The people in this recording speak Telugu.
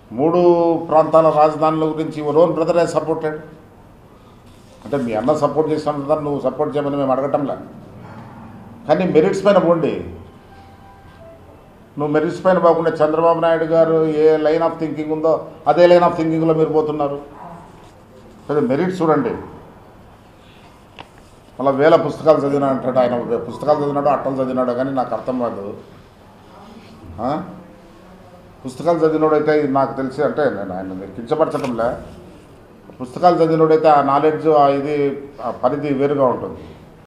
మూడు ప్రాంతాల రాజధానుల గురించి your own brother has supported అంటే మీ అన్న సపోర్ట్ చేసిన నువ్వు సపోర్ట్ చేయమని మేము అడగటంలే కానీ మెరిట్స్ పైన పోండి నువ్వు మెరిట్స్ పైన పోకుండా చంద్రబాబు నాయుడు గారు ఏ లైన్ ఆఫ్ థింకింగ్ ఉందో అదే లైన్ ఆఫ్ థింకింగ్లో మీరు పోతున్నారు అదే మెరిట్స్ చూడండి మళ్ళీ వేల పుస్తకాలు చదివినా అంటాడు ఆయన వే- పుస్తకాలు చదివినాడు అట్టలు చదివినాడు కానీ నాకు అర్థం కాదు ఆ? పుస్తకాలు చదివినోడైతే ఇది నాకు తెలిసి అంటే నేను ఆయన కించపరచడంలే పుస్తకాలు చదివినోడైతే ఆ నాలెడ్జ్ ఆ ఇది ఆ పరిధి వేరుగా ఉంటుంది